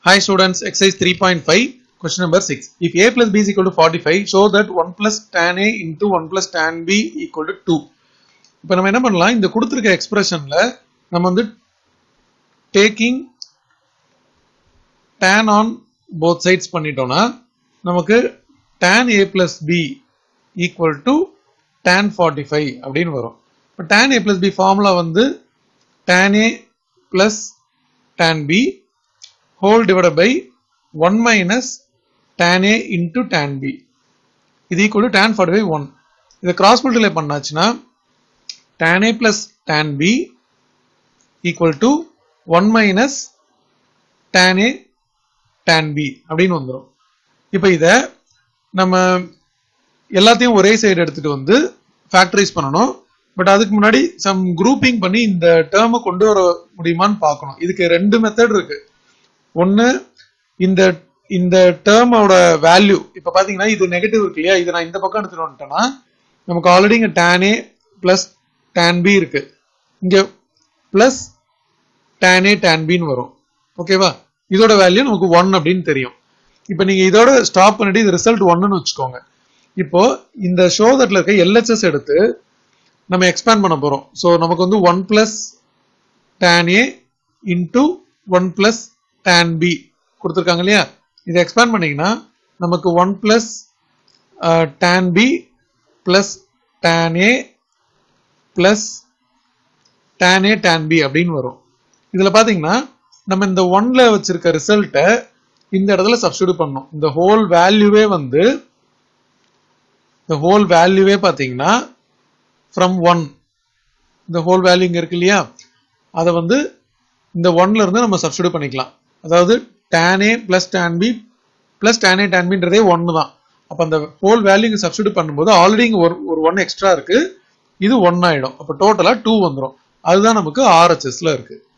Hi students, exercise 3.5, question number 6. If a plus b is equal to 45, show that 1 plus tan a into 1 plus tan b equal to 2. இப்போ நம்ம என்ன பண்ணலாம் இந்த கொடுத்துருக்க எக்ஸ்பிரஷன்ல நம்ம வந்து taking tan on both sides பண்ணிட்டோம்னா நமக்கு tan a plus b equal to tan 45 அப்படின்னு வரும் இப்போ tan a plus b formula வந்து tan a plus tan b whole divided by 1 minus tan a into tan b இது equal to tan 45 1 இதை cross multiply பண்ணாச்சுன்னா tan a plus tan b equal to 1 minus tan a tan b அப்படின்னு வந்துடும் இப்போ இதை நம்ம எல்லாத்தையும் ஒரே side எடுத்துட்டு வந்து ஃபேக்டரைஸ் பண்ணணும் பட் அதுக்கு முன்னாடி சம் குரூப்பிங் பண்ணி இந்த டேர்மை கொண்டு வர முடியுமான்னு பார்க்கணும் இதுக்கு ரெண்டு மெத்தட் இருக்கு ஒன்று இந்த இந்த டேர்மோட வேல்யூ இப்போ பார்த்தீங்கன்னா இது நெகட்டிவ் இருக்கு இல்லையா இதை நான் இந்த பக்கம் எடுத்துட்டு வந்துட்டேன்னா நமக்கு ஆல்ரெடி இங்கே tan a plus tan b இருக்கு இங்கே ப்ளஸ் tan a tan bன்னு வரும் ஓகேவா இதோட வேல்யூ நமக்கு ஒன் அப்படின்னு தெரியும் இப்போ நீங்க இதோட ஸ்டாப் பண்ணிட்டு இது ரிசல்ட் ஒன்னு வச்சுக்கோங்க இப்போ இந்த ஷோ தட்ல இருக்க எல்ஹெச்எஸ் எடுத்து நம்ம எக்ஸ்பேண்ட் பண்ண போறோம் ஸோ நமக்கு வந்து one plus tan A into one plus tan B கொடுத்துருக்காங்க இல்லையா இதை எக்ஸ்பேண்ட் பண்ணீங்கன்னா நமக்கு one plus tan B plus tan A plus tan A tan B அப்படின்னு வரும் இதுல பாத்தீங்கன்னா நம்ம இந்த ஒன்ல வச்சிருக்க ரிசல்ட்டை இந்த இடத்துல சப்ஸ்டியூட் பண்ணோம் இந்த ஹோல் வேல்யூவே வந்து இந்த ஹோல் வேல்யூவே பாத்தீங்கன்னா ஃப்ரம் ஒன் இந்த ஹோல் வேல்யூ இங்க இருக்கு இல்லையா அதை வந்து இந்த ஒன்ல இருந்து நம்ம சப்ஸ்டியூட் பண்ணிக்கலாம் அதாவது tan a plus tan b plus tan a tan bன்றதே ஒன்னு தான் அப்போ அந்த ஹோல் வேல்யூ இங்க சப்ஸ்டியூட் பண்ணும்போது ஆல்ரெடி இங்க ஒரு ஒரு ஒன் எக்ஸ்ட்ரா இருக்கு இது ஒன் ஆயிடும் அப்போ டோட்டலா டூ வந்துடும் அதுதான் நமக்கு ஆர்ஹெச்எஸ்ல இருக்கு